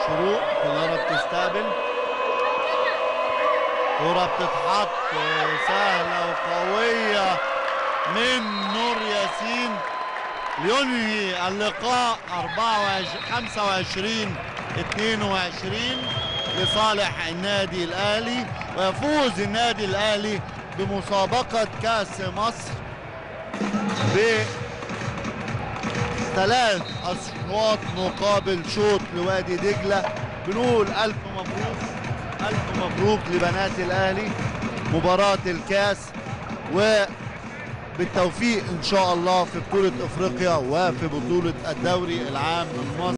الشروق كلها بتستقبل كرة بتتحط سهلة وقوية من نور ياسين لينهي اللقاء 24 25 22 لصالح النادي الاهلي ويفوز النادي الاهلي بمسابقة كأس مصر بثلاث أشواط مقابل شوط لوادي دجلة بنقول ألف مبروك ألف مبروك لبنات الأهلي مباراة الكاس وبالتوفيق إن شاء الله في بطولة أفريقيا وفي بطولة الدوري العام من مصر